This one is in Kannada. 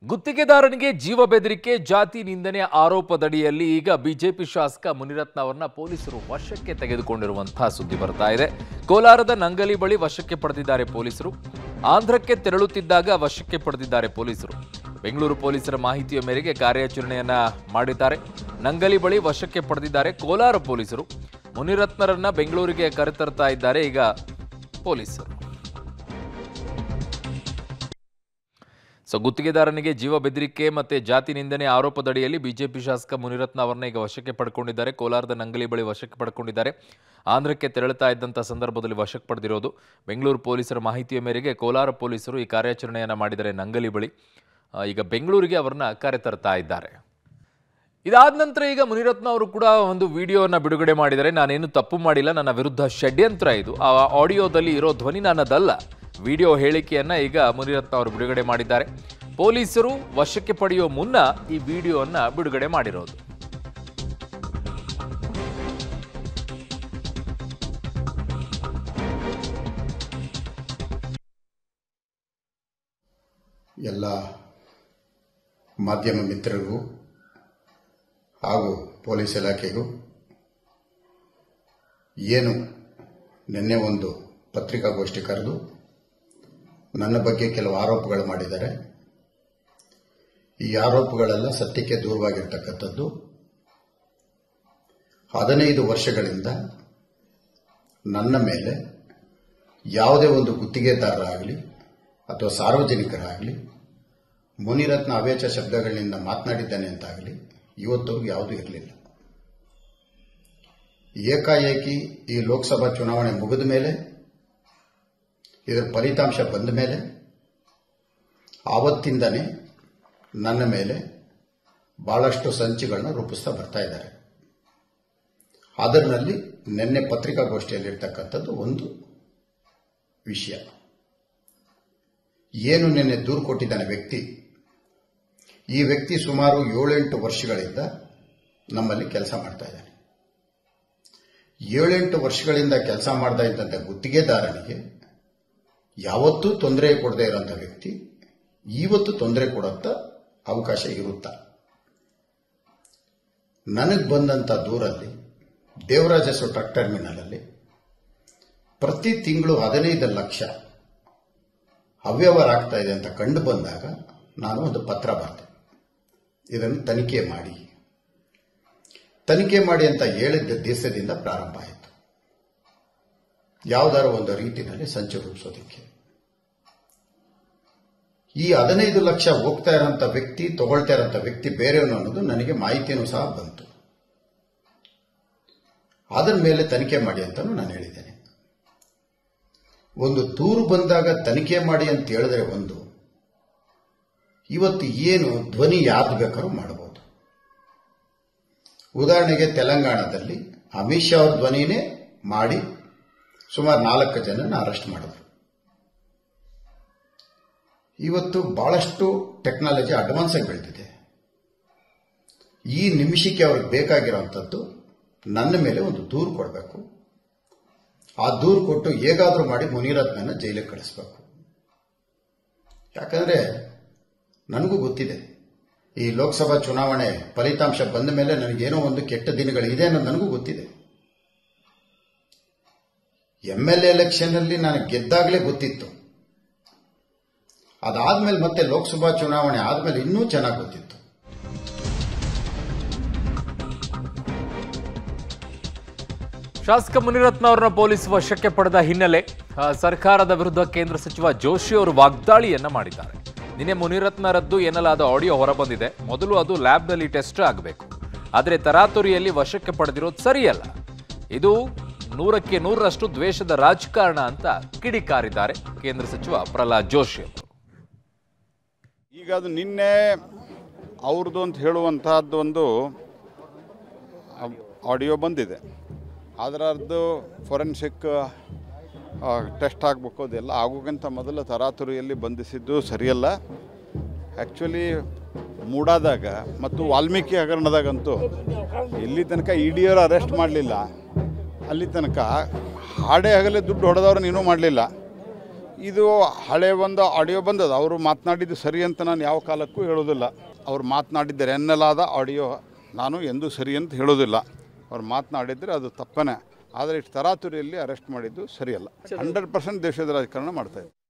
ಗುತ್ತಿಗೆದಾರನಿಗೆ ಜೀವ ಬೆದರಿಕೆ ಜಾತಿ ನಿಂದನೆ ಆರೋಪದಡಿಯಲ್ಲಿ ಈಗ ಬಿಜೆಪಿ ಶಾಸಕ ಮುನಿರತ್ನ ಅವರನ್ನ ಪೊಲೀಸರು ವಶಕ್ಕೆ ತೆಗೆದುಕೊಂಡಿರುವಂತಹ ಸುದ್ದಿ ಬರ್ತಾ ಇದೆ ಕೋಲಾರದ ನಂಗಲಿ ಬಳಿ ವಶಕ್ಕೆ ಪಡೆದಿದ್ದಾರೆ ಪೊಲೀಸರು ಆಂಧ್ರಕ್ಕೆ ತೆರಳುತ್ತಿದ್ದಾಗ ವಶಕ್ಕೆ ಪಡೆದಿದ್ದಾರೆ ಪೊಲೀಸರು ಬೆಂಗಳೂರು ಪೊಲೀಸರ ಮಾಹಿತಿಯ ಮೇರೆಗೆ ಕಾರ್ಯಾಚರಣೆಯನ್ನ ಮಾಡಿದ್ದಾರೆ ನಂಗಲಿ ಬಳಿ ವಶಕ್ಕೆ ಪಡೆದಿದ್ದಾರೆ ಕೋಲಾರ ಪೊಲೀಸರು ಮುನಿರತ್ನರನ್ನ ಬೆಂಗಳೂರಿಗೆ ಕರೆತರ್ತಾ ಇದ್ದಾರೆ ಈಗ ಪೊಲೀಸರು ಸೊ ಗುತ್ತಿಗೆದಾರನಿಗೆ ಜೀವ ಬೆದರಿಕೆ ಮತ್ತೆ ಜಾತಿ ನಿಂದನೆ ಆರೋಪದಡಿಯಲ್ಲಿ ಬಿಜೆಪಿ ಶಾಸಕ ಮುನಿರತ್ನ ಅವರನ್ನ ಈಗ ವಶಕ್ಕೆ ಪಡ್ಕೊಂಡಿದ್ದಾರೆ ಕೋಲಾರದ ನಂಗಲಿ ಬಳಿ ವಶಕ್ಕೆ ಪಡ್ಕೊಂಡಿದ್ದಾರೆ ಆಂಧ್ರಕ್ಕೆ ತೆರಳುತ್ತಾ ಇದ್ದಂಥ ಸಂದರ್ಭದಲ್ಲಿ ವಶಕ್ಕೆ ಪಡೆದಿರೋದು ಬೆಂಗಳೂರು ಪೊಲೀಸರ ಮಾಹಿತಿಯ ಮೇರೆಗೆ ಕೋಲಾರ ಪೊಲೀಸರು ಈ ಕಾರ್ಯಾಚರಣೆಯನ್ನು ಮಾಡಿದ್ದಾರೆ ನಂಗಲಿ ಬಳಿ ಆ, ಈಗ ಬೆಂಗಳೂರಿಗೆ ಅವರನ್ನ ಕರೆತರ್ತಾ ಇದ್ದಾರೆ ಇದಾದ ನಂತರ ಈಗ ಮುನಿರತ್ನ ಅವರು ಕೂಡ ಒಂದು ವಿಡಿಯೋನ ಬಿಡುಗಡೆ ಮಾಡಿದರೆ ನಾನೇನು ತಪ್ಪು ಮಾಡಿಲ್ಲ ನನ್ನ ವಿರುದ್ಧ ಷಡ್ಯಂತ್ರ ಇದು ಆ ಆಡಿಯೋದಲ್ಲಿ ಇರೋ ಧ್ವನಿ ನನ್ನದಲ್ಲ ವಿಡಿಯೋ ಹೇಳಿಕೆಯನ್ನ ಈಗ ಮುನಿರತ್ನ ಅವರು ಬಿಡುಗಡೆ ಮಾಡಿದ್ದಾರೆ ಪೊಲೀಸರು ವಶಕ್ಕೆ ಪಡೆಯುವ ಮುನ್ನ ಈ ವಿಡಿಯೋವನ್ನ ಬಿಡುಗಡೆ ಮಾಡಿರೋದು ಎಲ್ಲ ಮಾಧ್ಯಮ ಮಿತ್ರರಿಗೂ ಹಾಗೂ ಪೊಲೀಸ್ ಇಲಾಖೆಗೂ ಏನು ನಿನ್ನೆ ಒಂದು ಪತ್ರಿಕಾಗೋಷ್ಠಿ ಕರೆದು ನನ್ನ ಬಗ್ಗೆ ಕೆಲವು ಆರೋಪಗಳು ಮಾಡಿದ್ದಾರೆ ಈ ಆರೋಪಗಳೆಲ್ಲ ಸತ್ಯಕ್ಕೆ ದೂರವಾಗಿರ್ತಕ್ಕಂಥದ್ದು ಹದಿನೈದು ವರ್ಷಗಳಿಂದ ನನ್ನ ಮೇಲೆ ಯಾವುದೇ ಒಂದು ಗುತ್ತಿಗೆದಾರರಾಗಲಿ ಅಥವಾ ಸಾರ್ವಜನಿಕರಾಗಲಿ ಮುನಿರತ್ನ ಅವೇಚ ಶಬ್ದಗಳಿಂದ ಮಾತನಾಡಿದ್ದಾನೆ ಅಂತಾಗಲಿ ಇವತ್ತವರೆಗೂ ಯಾವುದೂ ಇರಲಿಲ್ಲ ಏಕಾಏಕಿ ಈ ಲೋಕಸಭಾ ಚುನಾವಣೆ ಮುಗಿದ ಮೇಲೆ ಇದರ ಫಲಿತಾಂಶ ಬಂದ ಮೇಲೆ ಆವತ್ತಿಂದನೇ ನನ್ನ ಮೇಲೆ ಬಹಳಷ್ಟು ಸಂಚುಗಳನ್ನ ರೂಪಿಸ್ತಾ ಬರ್ತಾ ಇದ್ದಾರೆ ಅದರಲ್ಲಿ ನಿನ್ನೆ ಪತ್ರಿಕಾಗೋಷ್ಠಿಯಲ್ಲಿರ್ತಕ್ಕಂಥದ್ದು ಒಂದು ವಿಷಯ ಏನು ನಿನ್ನೆ ದೂರು ಕೊಟ್ಟಿದ್ದಾನೆ ವ್ಯಕ್ತಿ ಈ ವ್ಯಕ್ತಿ ಸುಮಾರು ಏಳೆಂಟು ವರ್ಷಗಳಿಂದ ನಮ್ಮಲ್ಲಿ ಕೆಲಸ ಮಾಡ್ತಾ ಇದ್ದಾನೆ ಏಳೆಂಟು ವರ್ಷಗಳಿಂದ ಕೆಲಸ ಮಾಡ್ತಾ ಇದ್ದಂಥ ಗುತ್ತಿಗೆದಾರನಿಗೆ ಯಾವತ್ತೂ ತೊಂದರೆ ಕೊಡದೇ ಇರೋಂಥ ವ್ಯಕ್ತಿ ಇವತ್ತು ತೊಂದರೆ ಕೊಡೋಂಥ ಅವಕಾಶ ಇರುತ್ತಾ ನನಗೆ ಬಂದಂಥ ದೂರಲ್ಲಿ ದೇವರಾಜಸ್ವ ಟ್ರಕ್ ಟರ್ಮಿನಲಲ್ಲಿ ಪ್ರತಿ ತಿಂಗಳು ಹದಿನೈದು ಲಕ್ಷ ಅವ್ಯವಹಾರ ಆಗ್ತಾ ಇದೆ ಅಂತ ಕಂಡು ಬಂದಾಗ ನಾನು ಒಂದು ಪತ್ರ ಬರೆದೆ ಇದನ್ನು ತನಿಖೆ ಮಾಡಿ ತನಿಖೆ ಮಾಡಿ ಅಂತ ಹೇಳಿದ್ದ ದಿವಸದಿಂದ ಪ್ರಾರಂಭ ಆಯಿತು ಯಾವುದಾದ್ರು ಒಂದು ರೀತಿಯಲ್ಲಿ ಸಂಚು ರೂಪಿಸೋದಕ್ಕೆ ಈ ಹದಿನೈದು ಲಕ್ಷ ಹೋಗ್ತಾ ಇರೋಂಥ ವ್ಯಕ್ತಿ ತಗೊಳ್ತಾ ಇರೋಂಥ ವ್ಯಕ್ತಿ ಬೇರೆಯವನು ಅನ್ನೋದು ನನಗೆ ಮಾಹಿತಿನೂ ಸಹ ಬಂತು ಅದರ ಮೇಲೆ ತನಿಖೆ ಮಾಡಿ ಅಂತಲೂ ನಾನು ಹೇಳಿದ್ದೇನೆ ಒಂದು ದೂರು ಬಂದಾಗ ತನಿಖೆ ಮಾಡಿ ಅಂತ ಹೇಳಿದ್ರೆ ಒಂದು ಇವತ್ತು ಏನು ಧ್ವನಿ ಯಾರ್ದು ಬೇಕಾದ್ರೂ ಮಾಡಬಹುದು ಉದಾಹರಣೆಗೆ ತೆಲಂಗಾಣದಲ್ಲಿ ಅಮಿತ್ ಶಾ ಅವ್ರ ಧ್ವನಿನೇ ಮಾಡಿ ಸುಮಾರು ನಾಲ್ಕು ಜನನ ಅರೆಸ್ಟ್ ಮಾಡಿದ್ರು ಇವತ್ತು ಬಹಳಷ್ಟು ಟೆಕ್ನಾಲಜಿ ಅಡ್ವಾನ್ಸ್ ಆಗಿ ಬೆಳೆದಿದೆ ಈ ನಿಮಿಷಕ್ಕೆ ಅವ್ರಿಗೆ ಬೇಕಾಗಿರೋಂಥದ್ದು ನನ್ನ ಮೇಲೆ ಒಂದು ದೂರು ಕೊಡಬೇಕು ಆ ದೂರು ಕೊಟ್ಟು ಹೇಗಾದರೂ ಮಾಡಿ ಮುನಿರತ್ನನ ಜೈಲಿಗೆ ಕಳಿಸ್ಬೇಕು ಯಾಕಂದ್ರೆ ನನಗೂ ಗೊತ್ತಿದೆ ಈ ಲೋಕಸಭಾ ಚುನಾವಣೆ ಫಲಿತಾಂಶ ಬಂದ ಮೇಲೆ ನನಗೇನೋ ಒಂದು ಕೆಟ್ಟ ದಿನಗಳಿದೆ ಅನ್ನೋದು ನನಗೂ ಗೊತ್ತಿದೆ ಎಂ ಎಲ್ ಎಲೆಕ್ಷನ್ ಅಲ್ಲಿ ನಾನು ಗೆದ್ದಾಗಲೇ ಗೊತ್ತಿತ್ತು ಅದಾದ್ಮೇಲೆ ಮತ್ತೆ ಲೋಕಸಭಾ ಚುನಾವಣೆ ಆದ್ಮೇಲೆ ಇನ್ನೂ ಚೆನ್ನಾಗಿ ಗೊತ್ತಿತ್ತು ಶಾಸಕ ಮುನಿರತ್ನ ಅವರನ್ನ ಪೊಲೀಸ್ ವಶಕ್ಕೆ ಪಡೆದ ಹಿನ್ನೆಲೆ ಆ, ಸರ್ಕಾರದ ವಿರುದ್ಧ ಕೇಂದ್ರ ಸಚಿವ ಜೋಶಿ ಅವರು ವಾಗ್ದಾಳಿಯನ್ನ ಮಾಡಿದ್ದಾರೆ ನಿನ್ನೆ ಮುನಿರತ್ನರದ್ದು ಎನ್ನಲಾದ ಆಡಿಯೋ ಹೊರಬಂದಿದೆ ಮೊದಲು ಅದು ಲ್ಯಾಬ್ನಲ್ಲಿ ಟೆಸ್ಟ್ ಆಗಬೇಕು ಆದರೆ ತರಾತುರಿಯಲ್ಲಿ ವಶಕ್ಕೆ ಪಡೆದಿರೋದು ಸರಿಯಲ್ಲ ಇದು ನೂರಕ್ಕೆ ನೂರರಷ್ಟು ದ್ವೇಷದ ರಾಜಕಾರಣ ಅಂತ ಕಿಡಿಕಾರಿದ್ದಾರೆ ಕೇಂದ್ರ ಸಚಿವ ಪ್ರಹ್ಲಾದ್ ಜೋಶಿ ಅವರು ಈಗ ಅದು ನಿನ್ನೆ ಅವ್ರದ್ದು ಅಂತ ಹೇಳುವಂತಹದ್ದು ಒಂದು ಆಡಿಯೋ ಬಂದಿದೆ ಅದರದ್ದು ಫೊರೆನ್ಸಿಕ್ ಟೆಸ್ಟ್ ಆಗಬೇಕು ಅದೆಲ್ಲ ಆಗೋಕ್ಕಿಂತ ಮೊದಲು ತರಾತುರಿಯಲ್ಲಿ ಬಂಧಿಸಿದ್ದು ಸರಿಯಲ್ಲ ಆ್ಯಕ್ಚುಲಿ ಮೂಡಾದಾಗ ಮತ್ತು ವಾಲ್ಮೀಕಿ ಹಗರಣದಾಗಂತೂ ಎಲ್ಲಿ ತನಕ ಇ ಡಿ ಅವರು ಅರೆಸ್ಟ್ ಮಾಡಲಿಲ್ಲ ಅಲ್ಲಿ ತನಕ ಹಾಡೇ ಹಗಲೇ ದುಡ್ಡು ಹೊಡೆದವ್ರನ್ನ ಇನ್ನೂ ಮಾಡಲಿಲ್ಲ ಇದು ಹಳೆ ಒಂದು ಆಡಿಯೋ ಬಂದದ ಅವರು ಮಾತನಾಡಿದ್ದು ಸರಿ ಅಂತ ನಾನು ಯಾವ ಕಾಲಕ್ಕೂ ಹೇಳೋದಿಲ್ಲ ಅವ್ರು ಮಾತನಾಡಿದ್ದಾರೆ ಎನ್ನಲಾದ ಆಡಿಯೋ ನಾನು ಎಂದೂ ಸರಿ ಅಂತ ಹೇಳೋದಿಲ್ಲ ಅವ್ರು ಮಾತನಾಡಿದರೆ ಅದು ತಪ್ಪನೇ ಆದರೆ ಇಷ್ಟು ತರಾತುರಿಯಲ್ಲಿ ಅರೆಸ್ಟ್ ಮಾಡಿದ್ದು ಸರಿಯಲ್ಲ ಹಂಡ್ರೆಡ್ ಪರ್ಸೆಂಟ್ ದೇಶದ ರಾಜಕಾರಣ ಮಾಡ್ತಾಯಿದ್ದಾರೆ